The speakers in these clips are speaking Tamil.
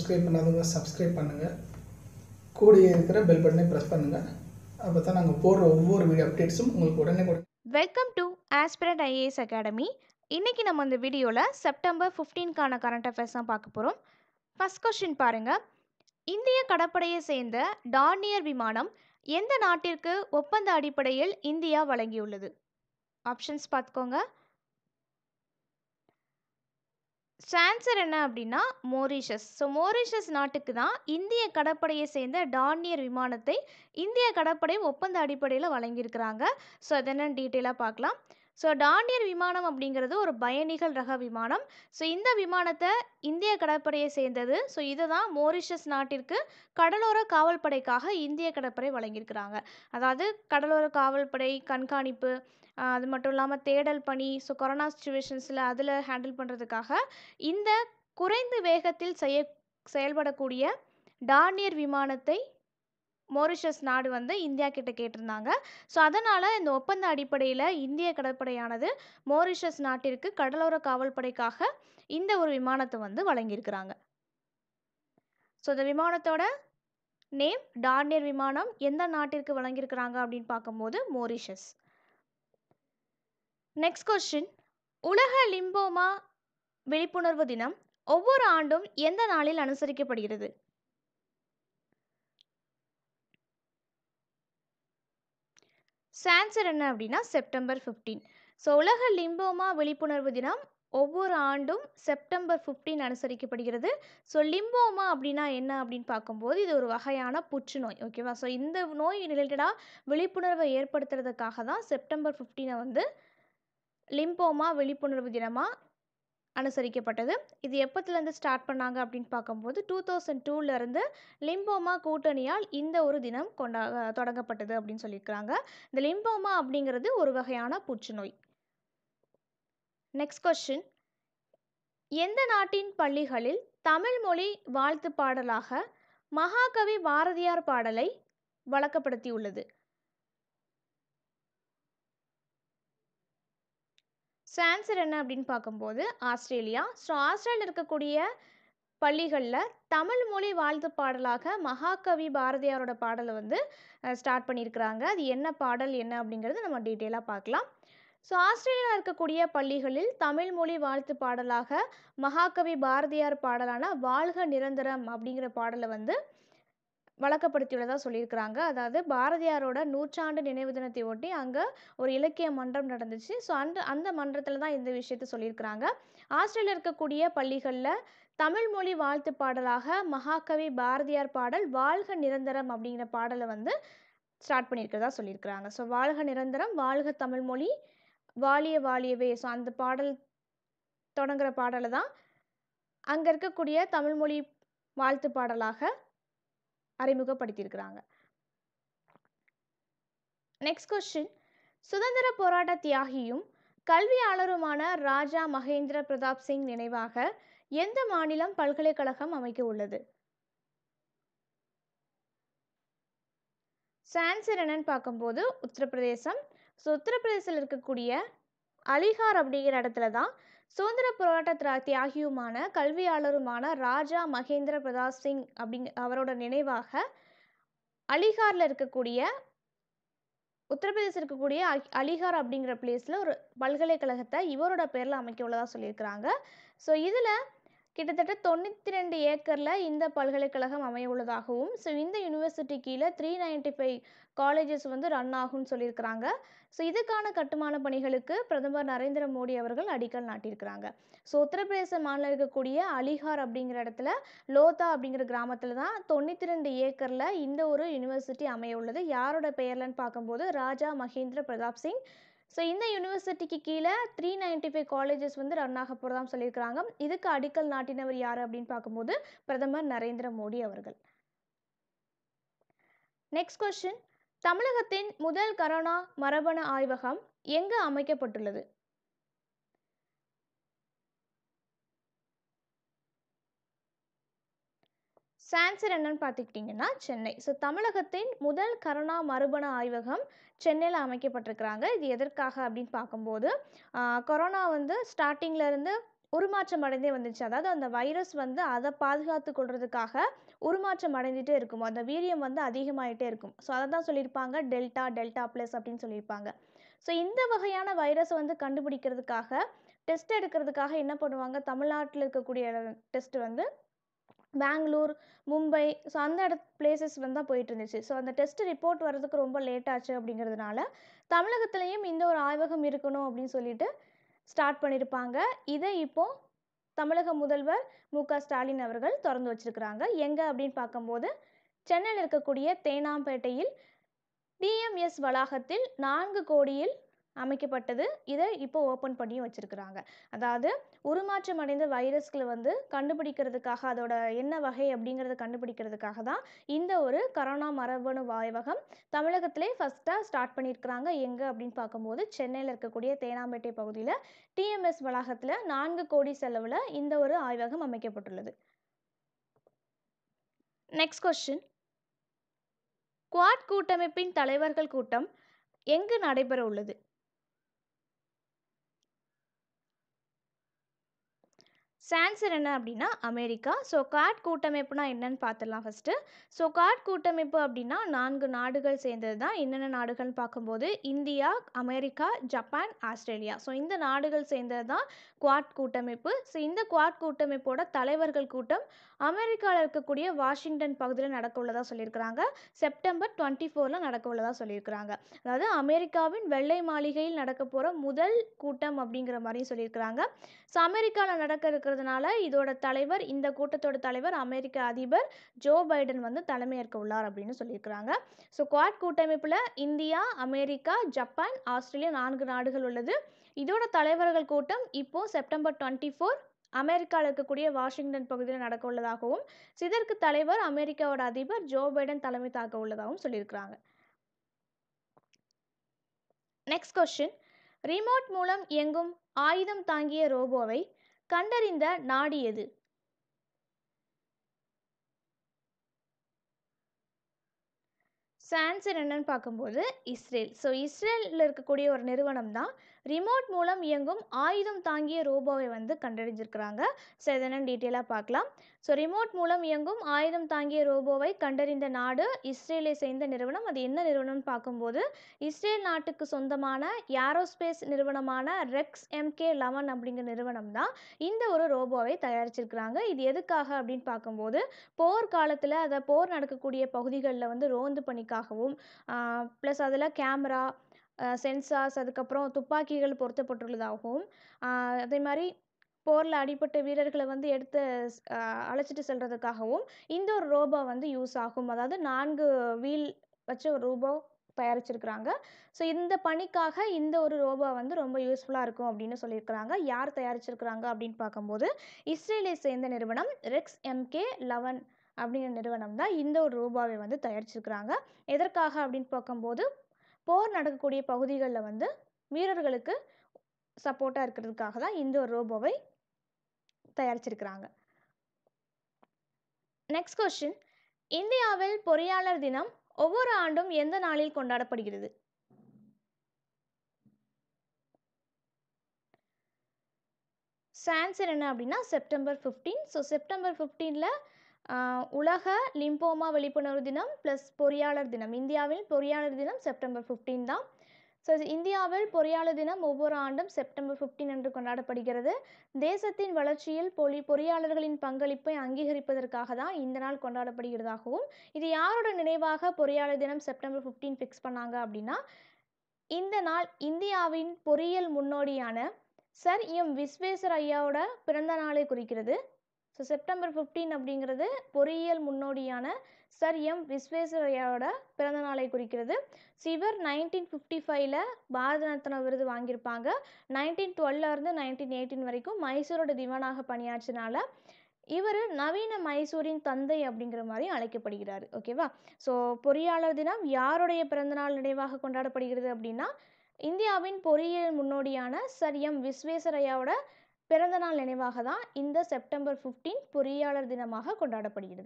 சப்ஸ்கிரைப் பண்ணாதவங்க சப்ஸ்கிரைப் பண்ணுங்கள் கூடயே இருக்கிற பெல் பட்டனை ப்ரெஸ் பண்ணுங்கள் அப்போ தான் நாங்கள் போடுற ஒவ்வொரு வீடியோ அப்டேட்ஸும் உங்களுக்கு உடனே உடனே welcome to aspirant IAS academy இன்றைக்கி நம்ம இந்த வீடியோவில் செப்டம்பர் ஃபிஃப்டீன்கான கரண்ட் அஃபேர்ஸ் தான் பார்க்க போகிறோம் ஃபஸ்ட் கொஸ்டின் பாருங்கள் இந்திய கடற்படையை சேர்ந்த டார்னியர் விமானம் எந்த நாட்டிற்கு ஒப்பந்த அடிப்படையில் இந்தியா வழங்கியுள்ளது ஆப்ஷன்ஸ் பார்த்துக்கோங்க ஆன்சர் என்ன அப்படின்னா மோரிஷஸ் ஸோ மோரிஷஸ் நாட்டுக்கு தான் இந்திய கடற்படையை சேர்ந்த டார்னியர் விமானத்தை இந்திய கடற்படை ஒப்பந்த அடிப்படையில் வழங்கியிருக்கிறாங்க ஸோ அது என்னன்னு டீட்டெயிலாக பார்க்கலாம் ஸோ டார்னியர் விமானம் அப்படிங்கிறது ஒரு பயணிகள் ரக விமானம் ஸோ இந்த விமானத்தை இந்திய கடற்படையை சேர்ந்தது ஸோ இதை தான் மோரிஷஸ் நாட்டிற்கு கடலோர காவல்படைக்காக இந்திய கடற்படை வழங்கியிருக்கிறாங்க அதாவது கடலோர காவல்படை கண்காணிப்பு ஆஹ் அது மட்டும் இல்லாமல் தேடல் பணி ஸோ கொரோனா சுச்சுவேஷன்ஸில் அதில் ஹேண்டில் பண்ணுறதுக்காக இந்த குறைந்த வேகத்தில் செய்ய செயல்படக்கூடிய டார்னியர் விமானத்தை மொரிஷஸ் நாடு வந்து இந்தியா கிட்ட கேட்டிருந்தாங்க ஸோ அதனால் இந்த ஒப்பந்த அடிப்படையில் இந்திய கடற்படையானது மொரிஷஸ் நாட்டிற்கு கடலோர காவல்படைக்காக இந்த ஒரு விமானத்தை வந்து வழங்கியிருக்கிறாங்க ஸோ இந்த விமானத்தோட நேம் டார்னியர் விமானம் எந்த நாட்டிற்கு வழங்கியிருக்கிறாங்க அப்படின்னு பார்க்கும்போது மொரிஷஸ் நெக்ஸ்ட் கொஸ்டின் உலக லிம்போமா விழிப்புணர்வு தினம் ஒவ்வொரு ஆண்டும் எந்த நாளில் அனுசரிக்கப்படுகிறது சான்சர் என்ன அப்படின்னா செப்டம்பர் ஃபிஃப்டீன் ஸோ உலக லிம்போமா விழிப்புணர்வு தினம் ஒவ்வொரு ஆண்டும் செப்டம்பர் ஃபிஃப்டீன் அனுசரிக்கப்படுகிறது ஸோ லிம்போமா அப்படின்னா என்ன அப்படின்னு பார்க்கும்போது இது ஒரு வகையான புற்றுநோய் ஓகேவா ஸோ இந்த நோய் ரிலேட்டடாக விழிப்புணர்வை ஏற்படுத்துறதுக்காக தான் செப்டம்பர் ஃபிஃப்டீனை வந்து லிம்போமா விழிப்புணர்வு தினமாக அனுசரிக்கப்பட்டது இது எப்பத்துலேருந்து ஸ்டார்ட் பண்ணாங்க அப்படின்னு பார்க்கும்போது டூ தௌசண்ட் டூலேருந்து லிம்போமா கூட்டணியால் இந்த ஒரு தினம் கொண்டா தொடங்கப்பட்டது அப்படின்னு சொல்லியிருக்கிறாங்க இந்த லிம்போமா அப்படிங்கிறது ஒரு வகையான புற்றுநோய் நெக்ஸ்ட் கொஸ்டின் எந்த நாட்டின் பள்ளிகளில் தமிழ் மொழி வாழ்த்து பாடலாக மகாகவி பாரதியார் பாடலை வழக்கப்படுத்தியுள்ளது ஆன்சர் என்ன அப்படின்னு பார்க்கும்போது ஆஸ்திரேலியா ஸோ ஆஸ்திரேலியா இருக்கக்கூடிய பள்ளிகளில் தமிழ் மொழி வாழ்த்து பாடலாக மகாகவி பாரதியாரோட பாடலை வந்து ஸ்டார்ட் பண்ணியிருக்கிறாங்க அது என்ன பாடல் என்ன அப்படிங்கிறது நம்ம டீட்டெயிலாக பார்க்கலாம் ஸோ ஆஸ்திரேலியாவில் இருக்கக்கூடிய பள்ளிகளில் தமிழ் மொழி வாழ்த்து பாடலாக மகாகவி பாரதியார் பாடலான வாழ்க நிரந்தரம் அப்படிங்கிற பாடலை வந்து வழக்கப்படுத்தியுள்ளதாக சொல்லியிருக்கிறாங்க அதாவது பாரதியாரோட நூற்றாண்டு நினைவு தினத்தை ஒட்டி அங்கே ஒரு இலக்கிய மன்றம் நடந்துச்சு ஸோ அந்த அந்த மன்றத்தில் தான் இந்த விஷயத்த சொல்லியிருக்கிறாங்க ஆஸ்திரேலியா இருக்கக்கூடிய பள்ளிகளில் தமிழ் மொழி வாழ்த்து பாடலாக மகாகவி பாரதியார் பாடல் வாழ்க நிரந்தரம் அப்படிங்கிற பாடலை வந்து ஸ்டார்ட் பண்ணியிருக்கிறதா சொல்லியிருக்கிறாங்க ஸோ வாழ்க நிரந்தரம் வாழ்க தமிழ் மொழி வாலிய வாலியவே ஸோ அந்த பாடல் தொடங்குற பாடலை தான் அங்கே இருக்கக்கூடிய தமிழ் மொழி வாழ்த்து பாடலாக அறிமுகப்படுத்தியிருக்கிறாங்க நெக்ஸ்ட் கொஸ்டின் சுதந்திர போராட்ட தியாகியும் கல்வியாளருமான ராஜா மகேந்திர பிரதாப் சிங் நினைவாக எந்த மாநிலம் பல்கலைக்கழகம் அமைக்க உள்ளது சான்சர் என்னன்னு பார்க்கும்போது உத்தரப்பிரதேசம் ஸோ உத்தரப்பிரதேசத்தில் இருக்கக்கூடிய அலிகார் அப்படிங்கிற இடத்துல தான் சுதந்திர போராட்ட தியாகியுமான கல்வியாளருமான ராஜா மகேந்திர பிரதாப் சிங் அப்படிங்க அவரோட நினைவாக அலிகாரில் இருக்கக்கூடிய உத்தரப்பிரதேசம் இருக்கக்கூடிய அலிகார் அப்படிங்கிற பிளேஸில் ஒரு பல்கலைக்கழகத்தை இவரோட பேரில் அமைக்க உள்ளதாக சொல்லியிருக்கிறாங்க ஸோ இதில் கிட்டத்தட்ட தொண்ணூற்றி ரெண்டு ஏக்கரில் இந்த பல்கலைக்கழகம் அமைய உள்ளதாகவும் ஸோ இந்த யூனிவர்சிட்டி கீழே த்ரீ நைன்டி ஃபைவ் காலேஜஸ் வந்து ரன் ஆகும்னு சொல்லியிருக்கிறாங்க ஸோ இதுக்கான கட்டுமான பணிகளுக்கு பிரதமர் நரேந்திர மோடி அவர்கள் அடிக்கல் நாட்டியிருக்கிறாங்க ஸோ உத்தரப்பிரதேச மாநிலம் இருக்கக்கூடிய அலிகார் அப்படிங்கிற இடத்துல லோதா அப்படிங்கிற கிராமத்தில் தான் தொண்ணூற்றி ரெண்டு ஏக்கரில் இந்த ஒரு யூனிவர்சிட்டி அமைய உள்ளது யாரோட பெயர்லன்னு பார்க்கும்போது ராஜா மகேந்திர பிரதாப் சிங் ஸோ இந்த யூனிவர்சிட்டிக்கு கீழே த்ரீ நைன்டி ஃபைவ் காலேஜஸ் வந்து ரன் ஆக போகிறதாம் சொல்லியிருக்கிறாங்க இதுக்கு அடிக்கல் நாட்டினவர் யார் அப்படின்னு பார்க்கும்போது பிரதமர் நரேந்திர மோடி அவர்கள் நெக்ஸ்ட் கொஸ்டின் தமிழகத்தின் முதல் கரோனா மரபணு ஆய்வகம் எங்கு அமைக்கப்பட்டுள்ளது சான்சர் என்னன்னு பார்த்துக்கிட்டிங்கன்னா சென்னை ஸோ தமிழகத்தின் முதல் கரோனா மரபணு ஆய்வகம் சென்னையில் அமைக்கப்பட்டிருக்கிறாங்க இது எதற்காக அப்படின்னு பார்க்கும்போது ஆஹ், கொரோனா வந்து ஸ்டார்டிங்கில் இருந்து உருமாற்றம் அடைந்தே வந்துச்சு அதாவது அந்த வைரஸ் வந்து அதை பாதுகாத்து கொள்றதுக்காக உருமாற்றம் அடைஞ்சிட்டே இருக்கும் அந்த வீரியம் வந்து அதிகமாயிட்டே இருக்கும் ஸோ அதை தான் சொல்லியிருப்பாங்க டெல்டா டெல்டா ப்ளஸ் அப்படின்னு சொல்லியிருப்பாங்க ஸோ இந்த வகையான வைரஸை வந்து கண்டுபிடிக்கிறதுக்காக டெஸ்ட் எடுக்கிறதுக்காக என்ன பண்ணுவாங்க தமிழ்நாட்டில் இருக்கக்கூடிய டெஸ்ட் வந்து பெங்களூர் மும்பை ஸோ அந்த இட பிளேசஸ் வந்து தான் போயிட்டு இருந்துச்சு ஸோ அந்த டெஸ்ட் ரிப்போர்ட் வர்றதுக்கு ரொம்ப லேட் ஆச்சு அப்படிங்கிறதுனால தமிழகத்துலேயும் இந்த ஒரு ஆய்வகம் இருக்கணும் அப்படின்னு சொல்லிட்டு ஸ்டார்ட் பண்ணியிருப்பாங்க இதை இப்போ தமிழக முதல்வர் மு க ஸ்டாலின் அவர்கள் திறந்து வச்சிருக்கிறாங்க எங்கே அப்படின்னு பார்க்கும்போது சென்னையில் இருக்கக்கூடிய தேனாம்பேட்டையில் டிஎம்எஸ் வளாகத்தில் நான்கு கோடியில் அமைக்கப்பட்டது இதை இப்போ ஓப்பன் பண்ணியும் வச்சிருக்கிறாங்க அதாவது உருமாற்றம் அடைந்த வைரஸ்களை வந்து கண்டுபிடிக்கிறதுக்காக அதோட என்ன வகை அப்படிங்கிறத கண்டுபிடிக்கிறதுக்காக தான் இந்த ஒரு கரோனா மரபணு ஆய்வகம் தமிழகத்திலே ஃபஸ்ட்டாக ஸ்டார்ட் பண்ணியிருக்கிறாங்க எங்கே அப்படின்னு பார்க்கும்போது சென்னையில் இருக்கக்கூடிய தேனாம்பேட்டை பகுதியில் டிஎம்எஸ் வளாகத்தில் நான்கு கோடி செலவில் இந்த ஒரு ஆய்வகம் அமைக்கப்பட்டுள்ளது நெக்ஸ்ட் கொஸ்டின் குவாட் கூட்டமைப்பின் தலைவர்கள் கூட்டம் எங்கு நடைபெற உள்ளது சான்சர் என்ன அப்படின்னா அமெரிக்கா ஸோ காட் கூட்டமைப்புனா என்னன்னு பார்த்துடலாம் ஃபஸ்ட்டு ஸோ காட் கூட்டமைப்பு அப்படின்னா நான்கு நாடுகள் சேர்ந்தது தான் என்னென்ன நாடுகள்னு பார்க்கும்போது India America Japan Australia so இந்த நாடுகள் சேர்ந்தது தான் குவாட் கூட்டமைப்பு ஸோ இந்த குவாட் கூட்டமைப்போட தலைவர்கள் கூட்டம் அமெரிக்காவில் இருக்கக்கூடிய வாஷிங்டன் பகுதியில் நடக்க உள்ளதாக சொல்லியிருக்கிறாங்க செப்டம்பர் டுவெண்ட்டி ஃபோரில் நடக்க உள்ளதாக சொல்லியிருக்கிறாங்க அதாவது அமெரிக்காவின் வெள்ளை மாளிகையில் நடக்க போகிற முதல் கூட்டம் அப்படிங்கிற மாதிரியும் சொல்லியிருக்கிறாங்க ஸோ அமெரிக்காவில் நடக்க இருக்கிறதுனால இதோட தலைவர் இந்த கூட்டத்தோட தலைவர் அமெரிக்க அதிபர் ஜோ பைடன் வந்து தலைமையேற்க உள்ளார் அப்படின்னு சொல்லியிருக்கிறாங்க ஸோ குவாட் கூட்டமைப்பில் இந்தியா அமெரிக்கா ஜப்பான் ஆஸ்திரேலியா நான்கு நாடுகள் உள்ளது இதோட தலைவர்கள் கூட்டம் இப்போ செப்டம்பர் டுவெண்ட்டி ஃபோர் அமெரிக்காவில் இருக்கக்கூடிய வாஷிங்டன் பகுதியில் நடக்க உள்ளதாகவும் ஸோ இதற்கு தலைவர் அமெரிக்காவோட அதிபர் ஜோ பைடன் தலைமை தாக்க உள்ளதாகவும் சொல்லியிருக்கிறாங்க நெக்ஸ்ட் கொஸ்டின் ரிமோட் மூலம் இயங்கும் ஆயுதம் தாங்கிய ரோபோவை கண்டறிந்த நாடு எது சான்சர் என்னன்னு பார்க்கும்போது இஸ்ரேல் ஸோ இஸ்ரேலில் இருக்கக்கூடிய ஒரு நிறுவனம் தான் ரிமோட் மூலம் இயங்கும் ஆயுதம் தாங்கிய ரோபோவை வந்து கண்டறிஞ்சிருக்கிறாங்க ஸோ இதை என்னன்னு டீட்டெயிலாக பார்க்கலாம் ஸோ ரிமோட் மூலம் இயங்கும் ஆயுதம் தாங்கிய ரோபோவை கண்டறிந்த நாடு இஸ்ரேலை சேர்ந்த நிறுவனம் அது என்ன நிறுவனம்னு பார்க்கும்போது இஸ்ரேல் நாட்டுக்கு சொந்தமான ஏரோஸ்பேஸ் நிறுவனமான ரெக்ஸ் எம்கே லெவன் அப்படிங்கிற நிறுவனம் தான் இந்த ஒரு ரோபோவை தயாரிச்சிருக்கிறாங்க இது எதுக்காக அப்படின்னு பார்க்கும்போது போர் காலத்தில் அதை போர் நடக்கக்கூடிய பகுதிகளில் வந்து ரோந்து பணிக்காகவும் ப்ளஸ் அதில் கேமரா சென்சார்ஸ் அதுக்கப்புறம் துப்பாக்கிகள் பொருத்தப்பட்டுள்ளதாகவும் அதே மாதிரி போரில் அடிப்பட்ட வீரர்களை வந்து எடுத்து அழைச்சிட்டு செல்றதுக்காகவும் இந்த ஒரு ரோபோ வந்து யூஸ் ஆகும் அதாவது நான்கு வீல் வச்ச ஒரு ரோபோ தயாரிச்சிருக்கிறாங்க ஸோ இந்த பணிக்காக இந்த ஒரு ரோபோ வந்து ரொம்ப யூஸ்ஃபுல்லாக இருக்கும் அப்படின்னு சொல்லியிருக்கிறாங்க யார் தயாரிச்சிருக்கிறாங்க அப்படின்னு பார்க்கும்போது இஸ்ரேலை சேர்ந்த நிறுவனம் ரெக்ஸ் எம்கே லெவன் அப்படிங்கிற நிறுவனம் தான் இந்த ஒரு ரோபோவை வந்து தயாரிச்சிருக்கிறாங்க எதற்காக அப்படின்னு பார்க்கும்போது போர் நடக்கக்கூடிய பகுதிகளில் வந்து வீரர்களுக்கு சப்போர்ட்டாக இருக்கிறதுக்காக தான் இந்த ஒரு ரோபோவை தயாரிச்சிருக்கிறாங்க நெக்ஸ்ட் கொஸ்டின் இந்தியாவில் பொறியாளர் தினம் ஒவ்வொரு ஆண்டும் எந்த நாளில் கொண்டாடப்படுகிறது சான்சர் என்ன அப்படின்னா செப்டம்பர் ஃபிஃப்டீன் ஸோ செப்டம்பர் ஃபிஃப்டீனில் உலக லிம்போமா விழிப்புணர்வு தினம் ப்ளஸ் பொறியாளர் தினம் இந்தியாவில் பொறியாளர் தினம் செப்டம்பர் ஃபிஃப்டீன் தான் ஸோ இந்தியாவில் பொறியாளர் தினம் ஒவ்வொரு ஆண்டும் செப்டம்பர் ஃபிஃப்டீன் என்று கொண்டாடப்படுகிறது தேசத்தின் வளர்ச்சியில் பொலி பொறியாளர்களின் பங்களிப்பை அங்கீகரிப்பதற்காக தான் இந்த நாள் கொண்டாடப்படுகிறதாகவும் இது யாரோட நினைவாக பொறியாளர் தினம் செப்டம்பர் ஃபிஃப்டீன் ஃபிக்ஸ் பண்ணாங்க அப்படின்னா இந்த நாள் இந்தியாவின் பொறியியல் முன்னோடியான சர் எம் விஸ்வேஸ்வர் ஐயாவோட பிறந்த நாளை குறிக்கிறது ஸோ செப்டம்பர் ஃபிஃப்டீன் அப்படிங்கிறது பொறியியல் முன்னோடியான சர் எம் விஸ்வேஸ்வரையாவோட பிறந்த நாளை குறிக்கிறது சிவர் நைன்டீன் ஃபிஃப்டி ஃபைவ்ல பாரத ரத்னா விருது வாங்கியிருப்பாங்க நைன்டீன் டுவெல்லேருந்து நைன்டீன் எயிட்டீன் வரைக்கும் மைசூரோட திவானாக பணியாற்றினால இவர் நவீன மைசூரின் தந்தை அப்படிங்கிற மாதிரி அழைக்கப்படுகிறார் ஓகேவா ஸோ பொறியாளர் தினம் யாருடைய பிறந்தநாள் நினைவாக கொண்டாடப்படுகிறது அப்படின்னா இந்தியாவின் பொறியியல் முன்னோடியான சர் எம் விஸ்வேஸ்வரையாவோட பிறந்தநாள் நினைவாக தான் இந்த செப்டம்பர் ஃபிஃப்டீன் பொறியாளர் தினமாக கொண்டாடப்படுகிறது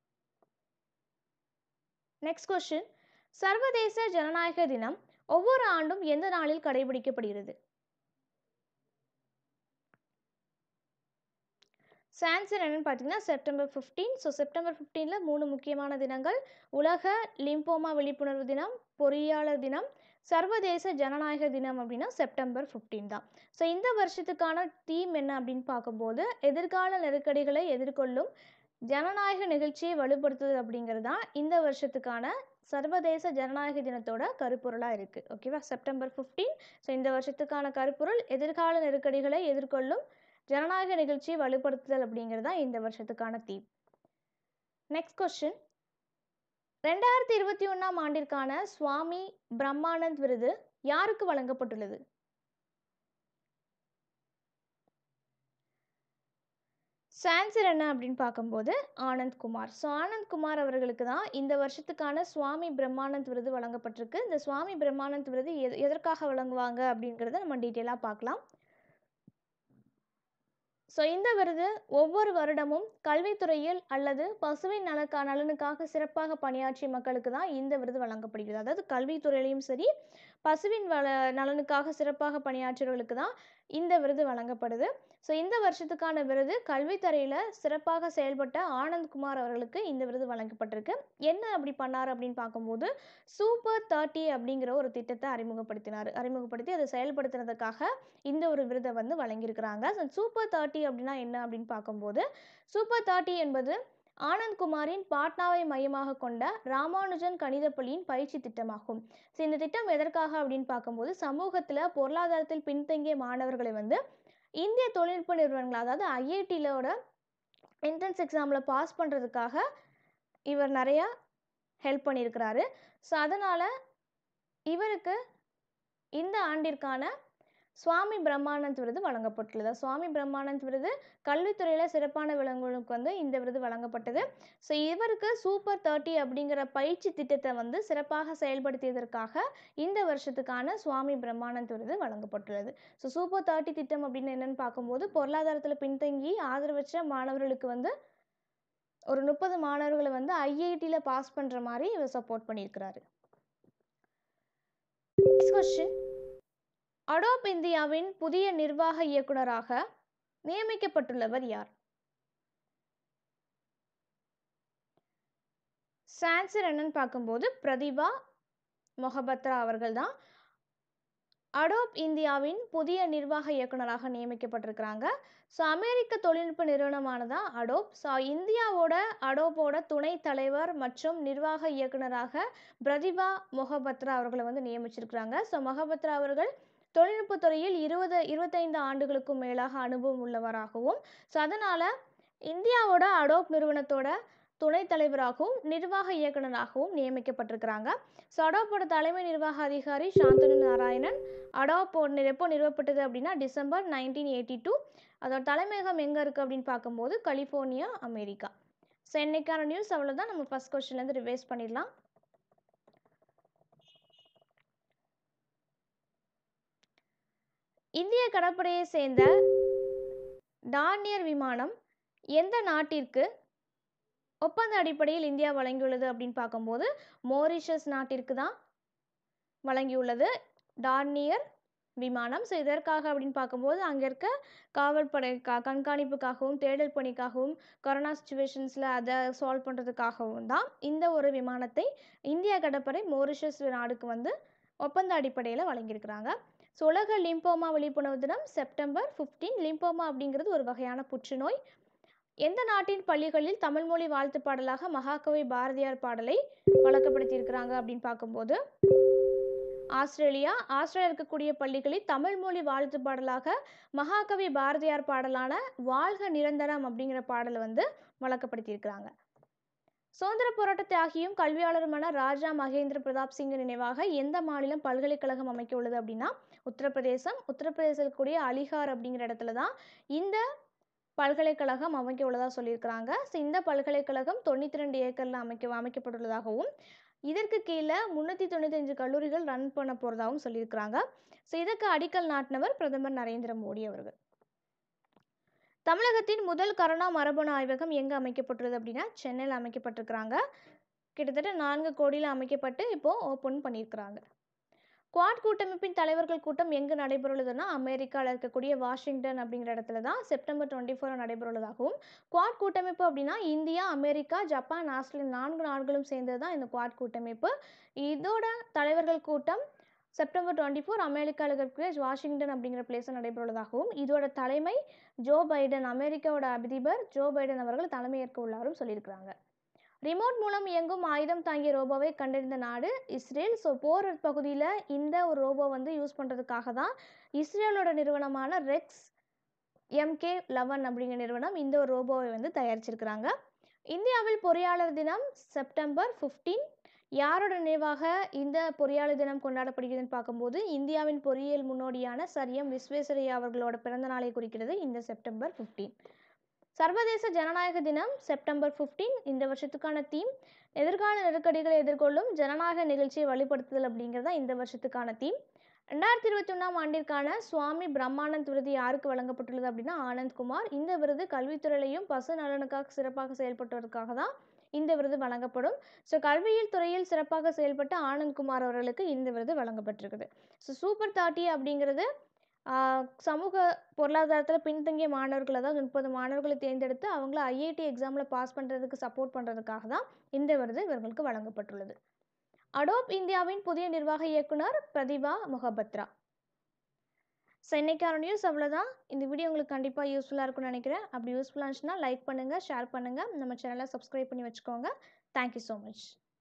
நெக்ஸ்ட் கொஸ்டின் சர்வதேச ஜனநாயக தினம் ஒவ்வொரு ஆண்டும் எந்த நாளில் கடைபிடிக்கப்படுகிறது சான்சர் என்னன்னு பார்த்தீங்கன்னா செப்டம்பர் ஃபிஃப்டீன் ஸோ செப்டம்பர் ஃபிஃப்டீனில் மூணு முக்கியமான தினங்கள் உலக லிம்போமா விழிப்புணர்வு தினம் பொறியாளர் தினம் சர்வதேச ஜனநாயக தினம் அப்படின்னா செப்டம்பர் ஃபிஃப்டீன் தான் ஸோ இந்த வருஷத்துக்கான தீம் என்ன அப்படின்னு பார்க்கும்போது எதிர்கால நெருக்கடிகளை எதிர்கொள்ளும் ஜனநாயக நிகழ்ச்சியை வலுப்படுத்துதல் அப்படிங்கிறது தான் இந்த வருஷத்துக்கான சர்வதேச ஜனநாயக தினத்தோட கருப்பொருளாக இருக்குது ஓகேவா செப்டம்பர் ஃபிஃப்டீன் ஸோ இந்த வருஷத்துக்கான கருப்பொருள் எதிர்கால நெருக்கடிகளை எதிர்கொள்ளும் ஜனநாயக நிகழ்ச்சியை வலுப்படுத்துதல் அப்படிங்கிறது தான் இந்த வருஷத்துக்கான தீம் நெக்ஸ்ட் கொஸ்டின் ரெண்டாயிரத்தி இருபத்தி ஒன்றாம் ஆண்டிற்கான சுவாமி பிரம்மானந்த் விருது யாருக்கு வழங்கப்பட்டுள்ளது சான்சர் என்ன அப்படின்னு பார்க்கும்போது ஆனந்த் குமார் ஸோ ஆனந்த் குமார் அவர்களுக்கு தான் இந்த வருஷத்துக்கான சுவாமி பிரம்மானந்த் விருது வழங்கப்பட்டிருக்கு இந்த சுவாமி பிரம்மானந்த் விருது எது எதற்காக வழங்குவாங்க அப்படிங்கிறத நம்ம டீட்டெயிலாக பார்க்கலாம் ஸோ இந்த விருது ஒவ்வொரு வருடமும் கல்வித்துறையில் அல்லது பசுவின் நலக்கா நலனுக்காக சிறப்பாக பணியாற்றிய மக்களுக்கு தான் இந்த விருது வழங்கப்படுகிறது அதாவது கல்வித்துறையிலையும் சரி பசுவின் வள நலனுக்காக சிறப்பாக பணியாற்றியவர்களுக்கு தான் இந்த விருது வழங்கப்படுது ஸோ இந்த வருஷத்துக்கான விருது கல்வித்துறையில் சிறப்பாக செயல்பட்ட ஆனந்த்குமார் அவர்களுக்கு இந்த விருது வழங்கப்பட்டிருக்கு என்ன அப்படி பண்ணார் அப்படின்னு பார்க்கும்போது சூப்பர் தேர்ட்டி அப்படிங்கிற ஒரு திட்டத்தை அறிமுகப்படுத்தினார் அறிமுகப்படுத்தி அதை செயல்படுத்துறதுக்காக இந்த ஒரு விருதை வந்து வழங்கியிருக்கிறாங்க ஸோ சூப்பர் தேர்ட்டி அப்படின்னா என்ன அப்படின்னு பார்க்கும்போது சூப்பர் தேர்ட்டி என்பது ஆனந்த்குமாரின் பாட்னாவை மையமாக கொண்ட ராமானுஜன் கணிதப்பள்ளியின் பயிற்சி திட்டமாகும் ஸோ இந்த திட்டம் எதற்காக அப்படின்னு பார்க்கும்போது சமூகத்தில் பொருளாதாரத்தில் பின்தங்கிய மாணவர்களை வந்து இந்திய தொழில்நுட்ப நிறுவனங்கள் அதாவது ஐஐடியிலோட என்ட்ரன்ஸ் எக்ஸாமில் பாஸ் பண்ணுறதுக்காக இவர் நிறையா ஹெல்ப் பண்ணியிருக்கிறாரு ஸோ அதனால் இவருக்கு இந்த ஆண்டிற்கான சுவாமி பிரம்மானந்த் விருது வழங்கப்பட்டுள்ளது சுவாமி பிரம்மானந்த் விருது கல்வித்துறையில் சிறப்பான விலங்குகளுக்கு வந்து இந்த விருது வழங்கப்பட்டது ஸோ இவருக்கு சூப்பர் தேர்ட்டி அப்படிங்கிற பயிற்சி திட்டத்தை வந்து சிறப்பாக செயல்படுத்தியதற்காக இந்த வருஷத்துக்கான சுவாமி பிரம்மானந்த் விருது வழங்கப்பட்டுள்ளது ஸோ சூப்பர் தேர்ட்டி திட்டம் அப்படின்னு என்னென்னு பார்க்கும்போது பொருளாதாரத்தில் பின்தங்கி ஆதரவற்ற மாணவர்களுக்கு வந்து ஒரு முப்பது மாணவர்களை வந்து ஐஐடியில் பாஸ் பண்ணுற மாதிரி இவர் சப்போர்ட் பண்ணியிருக்கிறாரு நெக்ஸ்ட் கொஸ்டின் அடோப் இந்தியாவின் புதிய நிர்வாக இயக்குனராக நியமிக்கப்பட்டுள்ளவர் யார் சான்சர் என்னன்னு பார்க்கும்போது பிரதிபா மொஹபத்ரா அவர்கள் தான் அடோப் இந்தியாவின் புதிய நிர்வாக இயக்குனராக நியமிக்கப்பட்டிருக்கிறாங்க ஸோ அமெரிக்க தொழில்நுட்ப நிறுவனமானதான் அடோப் ஸோ இந்தியாவோட அடோப்போட துணைத் தலைவர் மற்றும் நிர்வாக இயக்குனராக பிரதிபா மொஹபத்ரா அவர்களை வந்து நியமிச்சிருக்கிறாங்க ஸோ மொஹபத்ரா அவர்கள் தொழில்நுட்பத் துறையில் இருபது இருபத்தைந்து ஆண்டுகளுக்கும் மேலாக அனுபவம் உள்ளவராகவும் ஸோ அதனால் இந்தியாவோட அடோப் நிறுவனத்தோட துணைத் தலைவராகவும் நிர்வாக இயக்குனராகவும் நியமிக்கப்பட்டிருக்கிறாங்க ஸோ அடோப்போட தலைமை நிர்வாக அதிகாரி சாந்தனு நாராயணன் அடாப் எப்போ நிறுவப்பட்டது அப்படின்னா டிசம்பர் நைன்டீன் எயிட்டி டூ அதோட தலைமையகம் எங்கே இருக்குது அப்படின்னு பார்க்கும்போது கலிஃபோர்னியா அமெரிக்கா ஸோ இன்னைக்கான நியூஸ் அவ்வளோதான் நம்ம ஃபஸ்ட் கொஸ்டின்லேருந்து ரிவைஸ் பண்ணிடலாம் இந்திய கடற்படையை சேர்ந்த டார்னியர் விமானம் எந்த நாட்டிற்கு ஒப்பந்த அடிப்படையில் இந்தியா வழங்கியுள்ளது அப்படின்னு பார்க்கும்போது மோரிஷஸ் நாட்டிற்கு தான் வழங்கியுள்ளது டார்னியர் விமானம் ஸோ இதற்காக அப்படின்னு பார்க்கும்போது அங்கே இருக்க காவல்படை க கண்காணிப்புக்காகவும் தேடல் பணிக்காகவும் கொரோனா சுச்சுவேஷன்ஸில் அதை சால்வ் பண்ணுறதுக்காகவும் தான் இந்த ஒரு விமானத்தை இந்திய கடற்படை மோரிஷஸ் நாடுக்கு வந்து ஒப்பந்த அடிப்படையில் வழங்கியிருக்கிறாங்க ஸோ உலக லிம்போமா விழிப்புணர்வு தினம் செப்டம்பர் ஃபிஃப்டீன் லிம்போமா அப்படிங்கிறது ஒரு வகையான புற்றுநோய் எந்த நாட்டின் பள்ளிகளில் தமிழ் மொழி வாழ்த்து பாடலாக மகாகவி பாரதியார் பாடலை வழக்கப்படுத்தியிருக்கிறாங்க அப்படின்னு பார்க்கும்போது ஆஸ்திரேலியா ஆஸ்திரேலியா இருக்கக்கூடிய பள்ளிகளில் தமிழ் மொழி வாழ்த்து பாடலாக மகாகவி பாரதியார் பாடலான வாழ்க நிரந்தரம் அப்படிங்கிற பாடலை வந்து வழக்கப்படுத்தியிருக்கிறாங்க சுதந்திர போராட்ட தியாகியும் கல்வியாளருமான ராஜா மகேந்திர பிரதாப் சிங் நினைவாக எந்த மாநிலம் பல்கலைக்கழகம் அமைக்க உள்ளது அப்படின்னா உத்தரப்பிரதேசம் உத்தரப்பிரதேசத்தில் இருக்கக்கூடிய அலிகார் அப்படிங்கிற இடத்துல தான் இந்த பல்கலைக்கழகம் அமைக்க உள்ளதாக சொல்லியிருக்கிறாங்க ஸோ இந்த பல்கலைக்கழகம் தொண்ணூற்றி ரெண்டு ஏக்கரில் அமைக்க அமைக்கப்பட்டுள்ளதாகவும் இதற்கு கீழே முந்நூற்றி தொண்ணூத்தஞ்சு கல்லூரிகள் ரன் பண்ண போகிறதாகவும் சொல்லியிருக்கிறாங்க ஸோ இதற்கு அடிக்கல் நாட்டினவர் பிரதமர் நரேந்திர மோடி அவர்கள் தமிழகத்தின் முதல் கரோனா மரபணு ஆய்வகம் எங்கே அமைக்கப்பட்டுள்ளது அப்படின்னா சென்னையில் அமைக்கப்பட்டிருக்கிறாங்க கிட்டத்தட்ட நான்கு கோடியில் அமைக்கப்பட்டு இப்போது ஓப்பன் பண்ணியிருக்கிறாங்க குவாட் கூட்டமைப்பின் தலைவர்கள் கூட்டம் எங்கு நடைபெறுள்ளதுன்னா அமெரிக்காவில் இருக்கக்கூடிய வாஷிங்டன் அப்படிங்கிற இடத்துல தான் செப்டம்பர் டுவெண்ட்டி ஃபோர் நடைபெறுள்ளதாகவும் குவாட் கூட்டமைப்பு அப்படின்னா இந்தியா அமெரிக்கா ஜப்பான் ஆஸ்திரேலியா நான்கு நாடுகளும் சேர்ந்தது தான் இந்த குவாட் கூட்டமைப்பு இதோட தலைவர்கள் கூட்டம் செப்டம்பர் டுவெண்ட்டி ஃபோர் அமெரிக்காவில் இருக்கக்கூடிய வாஷிங்டன் அப்படிங்கிற பிளேஸில் நடைபெறுவதாகவும் இதோட தலைமை ஜோ பைடன் அமெரிக்காவோட அதிபர் ஜோ பைடன் அவர்கள் தலைமையேற்க உள்ளாரும் சொல்லியிருக்கிறாங்க ரிமோட் மூலம் இயங்கும் ஆயுதம் தாங்கிய ரோபோவை கண்டறிந்த நாடு இஸ்ரேல் ஸோ போர் பகுதியில் இந்த ஒரு ரோபோ வந்து யூஸ் பண்ணுறதுக்காக தான் இஸ்ரேலோட நிறுவனமான ரெக்ஸ் எம்கே லெவன் அப்படிங்கிற நிறுவனம் இந்த ஒரு ரோபோவை வந்து தயாரிச்சிருக்கிறாங்க இந்தியாவில் பொறியாளர் தினம் செப்டம்பர் ஃபிஃப்டீன் யாரோட நினைவாக இந்த பொறியாளர் தினம் கொண்டாடப்படுகிறதுன்னு பார்க்கும்போது இந்தியாவின் பொறியியல் முன்னோடியான சர் எம் விஸ்வேஸ்வரய்யா அவர்களோட பிறந்த நாளை குறிக்கிறது இந்த செப்டம்பர் ஃபிஃப்டீன் சர்வதேச ஜனநாயக தினம் செப்டம்பர் ஃபிஃப்டீன் இந்த வருஷத்துக்கான தீம் எதிர்கால நெருக்கடிகளை எதிர்கொள்ளும் ஜனநாயக நிகழ்ச்சியை வழிபடுத்துதல் அப்படிங்கிறது தான் இந்த வருஷத்துக்கான தீம் ரெண்டாயிரத்தி இருபத்தி ஒன்றாம் ஆண்டிற்கான சுவாமி பிரம்மானந்த் விருது யாருக்கு வழங்கப்பட்டுள்ளது அப்படின்னா ஆனந்த் குமார் இந்த விருது கல்வித்துறையிலையும் பசு நலனுக்காக சிறப்பாக செயல்பட்டதற்காக தான் இந்த விருது வழங்கப்படும் ஸோ கல்வியியல் துறையில் சிறப்பாக செயல்பட்ட ஆனந்த் குமார் அவர்களுக்கு இந்த விருது வழங்கப்பட்டிருக்குது ஸோ சூப்பர் தாட்டி அப்படிங்கிறது ஆஹ், சமூக பொருளாதாரத்தில் பின்தங்கிய மாணவர்கள் அதாவது முப்பது மாணவர்களை தேர்ந்தெடுத்து அவங்கள ஐஐடி எக்ஸாமில் பாஸ் பண்ணுறதுக்கு சப்போர்ட் பண்ணுறதுக்காக தான் இந்த விருது இவர்களுக்கு வழங்கப்பட்டுள்ளது அடோப் இந்தியாவின் புதிய நிர்வாக இயக்குனர் பிரதிபா முகபத்ரா ஸோ இன்னைக்கான நியூஸ் அவ்வளோதான் இந்த வீடியோ உங்களுக்கு கண்டிப்பாக யூஸ்ஃபுல்லாக இருக்கும்னு நினைக்கிறேன் அப்படி யூஸ்ஃபுல்லாக இருந்துச்சுன்னா லைக் பண்ணுங்கள் ஷேர் பண்ணுங்கள் நம்ம சேனலை சப்ஸ்கிரைப் பண்ணி வச்சுக்கோங்க தேங்க்யூ ஸோ மச்